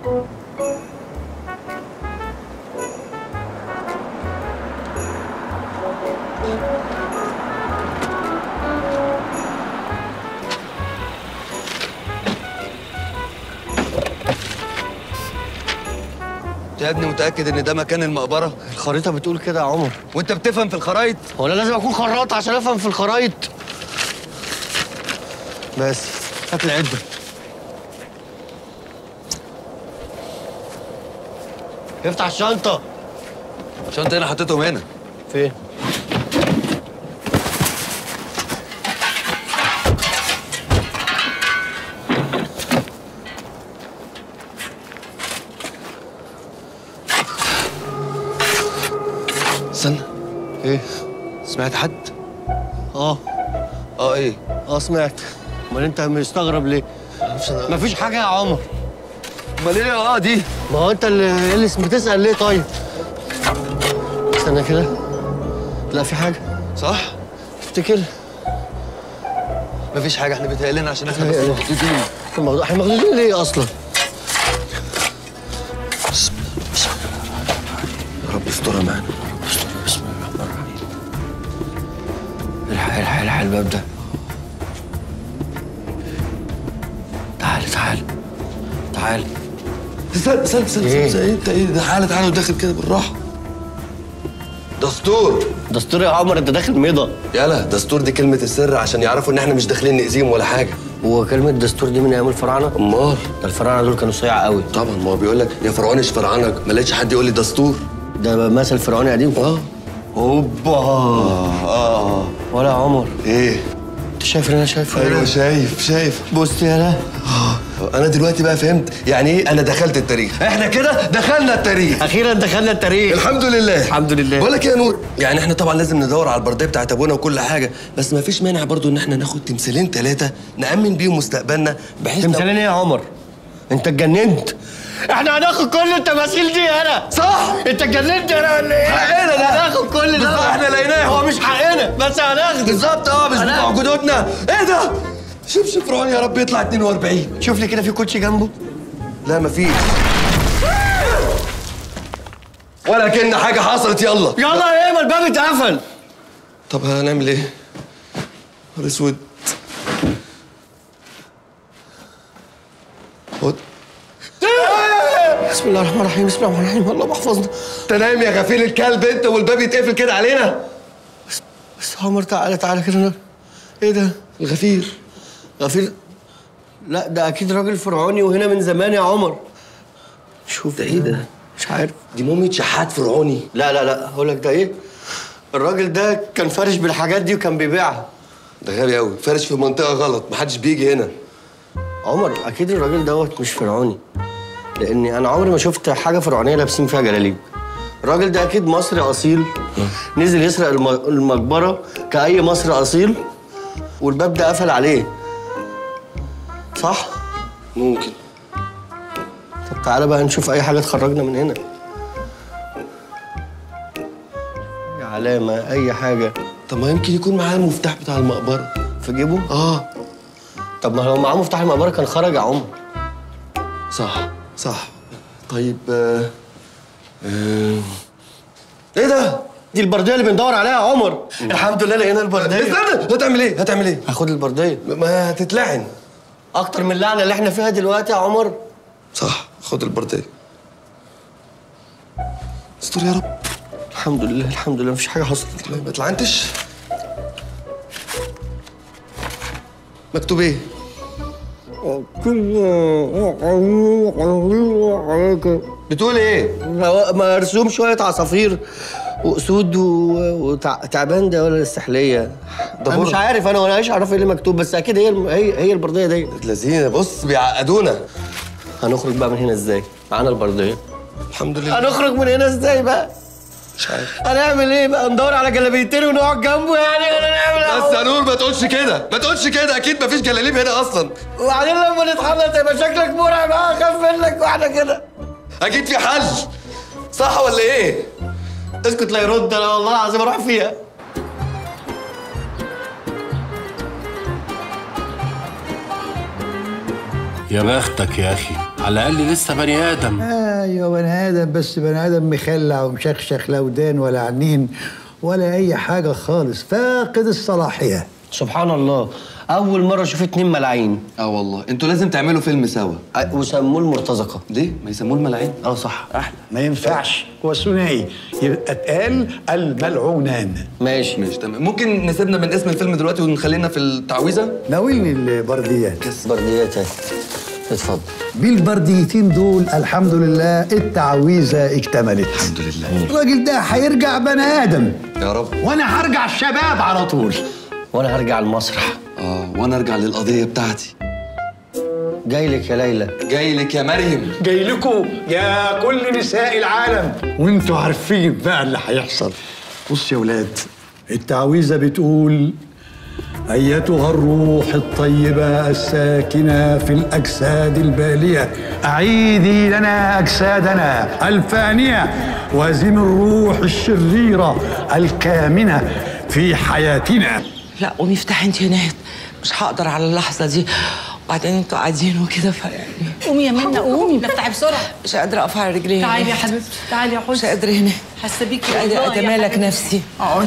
يا ابني متاكد ان ده مكان المقبره الخريطه بتقول كده يا عمر وانت بتفهم في الخرايط هو انا لازم اكون خراط عشان افهم في الخرايط بس هات العده افتح الشنطه عشان انت هنا حطيتهم هنا فين استنى ايه سمعت حد اه اه ايه اه سمعت امال انت مستغرب ليه مفيش حاجه يا عمر امال ايه اه دي ما هو انت اللي, اللي بتسال ليه طيب استنى كده لا في حاجه صح افتكر مفيش حاجه احنا بيتهيألنا عشان احنا بس بيتهيألي. مخطوطين الموضوع احنا مخدودين ليه اصلا يا رب استرها معانا يا رب استرها بسم الله الرحمن الرحيم الحق الحق الحق الباب ده تعال تعال تعال استنى استنى استنى إيه؟ استنى انت ايه ده تعالى تعالى وداخل كده بالراحه دستور دستور يا عمر انت داخل ميضه يلا دستور دي كلمة السر عشان يعرفوا إن إحنا مش داخلين نأذيهم ولا حاجة وكلمه دستور دي من ايام الفراعنه أمال ده الفراعنه دول كانوا صيع قوي طبعا ما هو بيقول لك يا فرعونش فرعنك ما لقيتش حد يقول لي دستور ده مثل فرعوني قديم اه اوبا اه ولا يا عمر ايه انت شايف اللي انا شايفه ايوه شايف شايف بص يا لا انا دلوقتي بقى فهمت يعني ايه انا دخلت التاريخ احنا كده دخلنا التاريخ اخيرا دخلنا التاريخ الحمد لله الحمد لله. بقول لك إيه يا نور يعني احنا طبعا لازم ندور على البرديه بتاعت ابونا وكل حاجه بس ما فيش مانع برضو ان احنا ناخد تمثالين ثلاثه نامن بيهم مستقبلنا بحيث لو- تمثالين ايه يا عمر انت اتجننت احنا هناخد كل التماثيل دي هنا صح انت اتجننت هنا ولا ايه؟ حقنا ده. هناخد كل ده بالظبط، احنا لقيناه. هو مش حقنا بس هناخده بالظبط اه مش أنا- بتوع جدودنا ايه ده شوف شوف فرعون يا رب يطلع 42 شوف لي كده في كوتشي جنبه لا مفيش ولا كأن حاجة حصلت يلا يلا يا ايه ما الباب اتقفل طب هنعمل ايه؟ نهار اسود خد بسم الله الرحمن الرحيم بسم الله الرحمن الرحيم اللهم احفظنا انت نايم يا غفير الكلب انت والباب يتقفل كده علينا بس عمر تعالى تعالى كده ايه ده؟ الغفير غفير لا ده اكيد راجل فرعوني وهنا من زمان يا عمر شوف ده ايه ده؟ مش عارف دي مومية شحات فرعوني لا لا لا هقول لك ده ايه الراجل ده كان فارش بالحاجات دي وكان بيبيعها ده غبي قوي فارش في منطقة غلط محدش بيجي هنا عمر اكيد الراجل دوت مش فرعوني لاني انا عمري ما شفت حاجه فرعونيه لابسين فيها جلاليب الراجل ده اكيد مصري اصيل نزل يسرق الم- المقبره كاي مصري اصيل والباب ده قفل عليه صح ممكن طب تعالى بقى نشوف اي حاجه تخرجنا من هنا أي علامه اي حاجه طب ما يمكن يكون معاه المفتاح بتاع المقبرة في جيبه اه طب ما لو معاه مفتاح المقبره كان خرج يا عمر صح صح طيب آه. آه. ايه ده؟ دي البرديه اللي بندور عليها يا عمر الحمد لله لقينا البرديه استنى هتعمل ايه؟ هتعمل ايه؟ هاخد البرديه ما هتتلعن اكتر من اللعنه اللي احنا فيها دلوقتي يا عمر صح خد البردية استر يا رب الحمد لله الحمد لله مفيش حاجه حصلت ما اتلعنتش مكتوب ايه؟ بتقول ايه؟ مرسوم شويه عصافير واسود وتعبان ده ولا السحليه ده انا مش برد. عارف انا ولا ايش اعرف ايه اللي مكتوب بس اكيد هي الم- هي هي البرديه دي لذينه بص بيعقدونا هنخرج بقى من هنا ازاي معانا البرديه الحمد لله هنخرج من هنا ازاي بقى مش عارف هنعمل ايه بقى ندور على جلابيتين ونقعد جنبه يعني ولا نعمل بس يا نور ما تقولش كده ما تقولش كده اكيد ما فيش جلاليب هنا اصلا وبعدين لما نتحرك يبقى شكلك مرعب بقى اخاف منك واحنا كده اكيد في حل صح ولا ايه؟ اسكت لا يرد انا والله العظيم اروح فيها يا بختك يا اخي على الاقل لسه بني ادم ايوه بني ادم بس بني ادم مخلع ومشخشخ لا ودان ولا عنين ولا اي حاجه خالص فاقد الصلاحيه سبحان الله اول مره اشوف اتنين ملاعين اه والله انتوا لازم تعملوا فيلم سوا أ- وسموه المرتزقه ليه ما يسموه الملاعين اه صح احلى ما ينفعش هو ثنائي يبقى اتقال الملعونان ماشي ماشي تمام ممكن نسيبنا من اسم الفيلم دلوقتي ونخلينا في التعويذه ناولني البرديات برديات اهي. اتفضل بالبرديتين دول الحمد لله التعويذه اكتملت الحمد لله الراجل ده هيرجع بني ادم يا رب وانا هرجع شباب على طول وانا هرجع المسرح اه وانا ارجع للقضيه بتاعتي جاي لك يا ليلى جاي لك يا مريم جاي لكم يا كل نساء العالم وانتوا عارفين بقى اللي هيحصل بص يا ولاد التعويذه بتقول ايتها الروح الطيبه الساكنه في الاجساد الباليه اعيدي لنا اجسادنا الفانيه وازم الروح الشريره الكامنه في حياتنا لا قومي افتحي انت هنا مش هقدر على اللحظه دي وبعدين انتوا قاعدين وكده فيعني قومي يا منى قومي افتحي بسرعه مش قادره اقف على رجلي هنا. تعالي يا حبيبتي تعالي يا مش حسن قادره هنا حاسه بيكي مش قادره والله يا اتمالك حبيبتي. نفسي اقعدي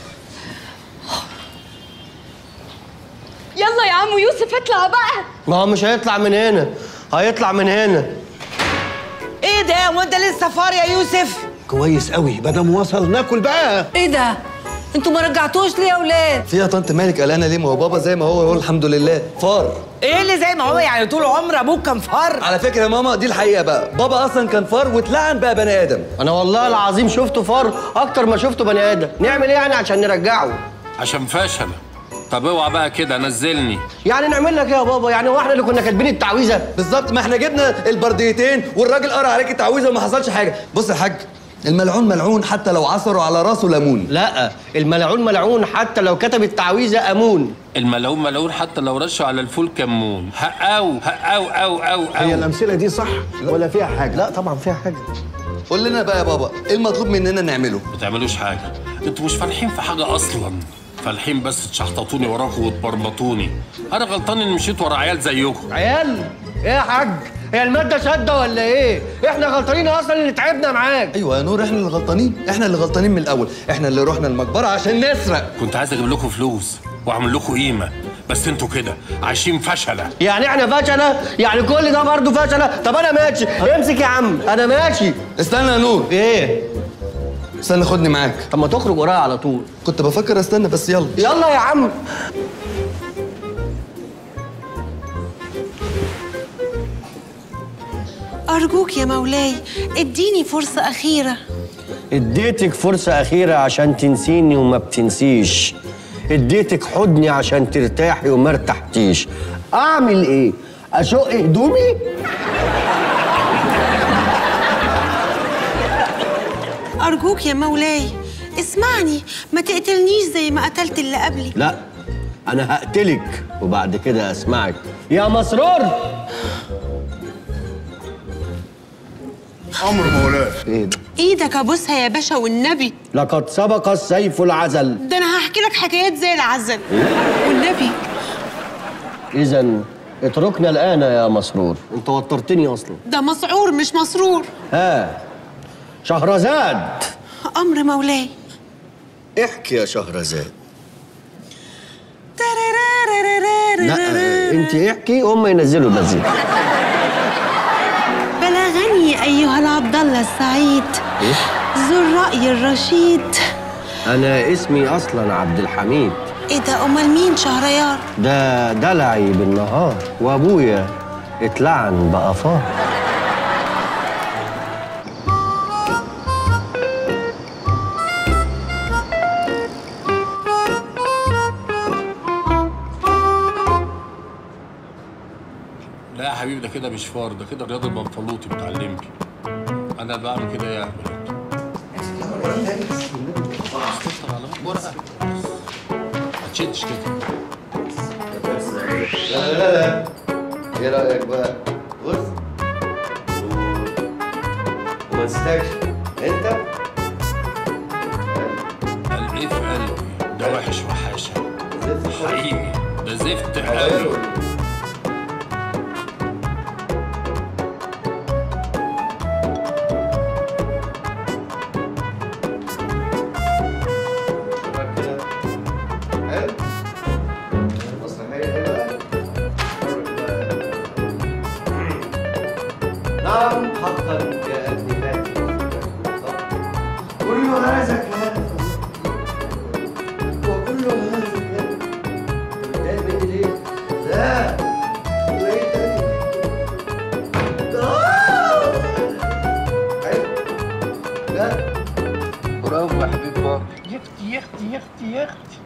يلا يا عم يوسف اطلع بقى ما هو مش هيطلع من هنا هيطلع من هنا ايه ده وانت لسه فار يا يوسف كويس قوي مادام وصل ناكل بقى ايه ده انتوا ما رجعتوش ليه يا اولاد في يا طنط مالك قلقانه ليه ما هو بابا زي ما هو يقول الحمد لله فار ايه اللي زي ما هو يعني طول عمر ابوك كان فار على فكره يا ماما دي الحقيقه بقى بابا اصلا كان فار واتلعن بقى بني ادم انا والله العظيم شفته فار اكتر ما شفته بني ادم نعمل ايه يعني عشان نرجعه عشان فشل طب اوعى بقى كده نزلني يعني نعمل لك ايه يا بابا يعني هو احنا اللي كنا كاتبين التعويذه بالظبط ما احنا جبنا البرديتين والراجل قرا عليك التعويذه وما حصلش حاجه بص يا حاج الملعون ملعون حتى لو عصروا على راسه ليمون لا الملعون ملعون حتى لو كتب التعويذه امون الملعون ملعون حتى لو رشوا على الفول كمون هقاو هقاو او او هي او الامثله دي صح ولا فيها حاجه لا طبعا فيها حاجه قول لنا بقى يا بابا ايه المطلوب مننا نعمله ما تعملوش حاجه انتوا مش فالحين في حاجه اصلا فالحين بس تشحططوني وراكم وتبربطوني انا غلطان اني مشيت ورا عيال زيكم عيال ايه يا حاج هي الماده شاده ولا ايه احنا غلطانين اصلا اللي تعبنا معاك ايوه يا نور احنا اللي غلطانين احنا اللي غلطانين من الاول احنا اللي رحنا المقبره عشان نسرق كنت عايز اجيب لكم فلوس واعمل لكم قيمه بس انتوا كده عايشين فشله يعني احنا فشله يعني كل ده برضه فشله طب انا ماشي امسك يا عم انا ماشي استنى يا نور ايه استنى خدني معاك طب ما تخرج ورايا على طول كنت بفكر استنى بس يلا يلا يا عم أرجوك يا مولاي اديني فرصة أخيرة اديتك فرصة أخيرة عشان تنسيني وما بتنسيش اديتك حضني عشان ترتاحي وما ارتحتيش أعمل إيه؟ أشق هدومي؟ أرجوك يا مولاي اسمعني ما تقتلنيش زي ما قتلت اللي قبلي لا أنا هقتلك وبعد كده أسمعك يا مسرور امر مولاي إيه ده؟ ايدك ابوسها يا باشا والنبي لقد سبق السيف العزل ده انا هحكي لك حكايات زي العسل والنبي إذا اتركنا الآن يا مسرور أنت وترتني أصلا ده مسعور مش مسرور ها شهرزاد امر مولاي احكي يا شهرزاد لا انت احكي هم ينزلوا المزيد بلغني ايها العبد الله السعيد ذو الراي الرشيد انا اسمي اصلا عبد الحميد ايه ده امال مين شهريار ده دلعي بالنهار وابويا اتلعن بقفاه لا يا حبيبي ده كده مش فار ده كده رياض البنفلوطي بتاع الليمبي انا اللي بعمل كده يا ورقه ما تشدش كده ايه رايك بقى بص وما تستكش انت قال ايه في قلبي ده وحش وحاشه حقيقي ده زفت قوي نعم حقا يا ابن فاتن كل هذا كان وكل هذا كان ده من ليه؟ لا وايه تاني؟ آه! حلو. لا برافو يا حبيب بابا يا اختي يا اختي يا اختي يا اختي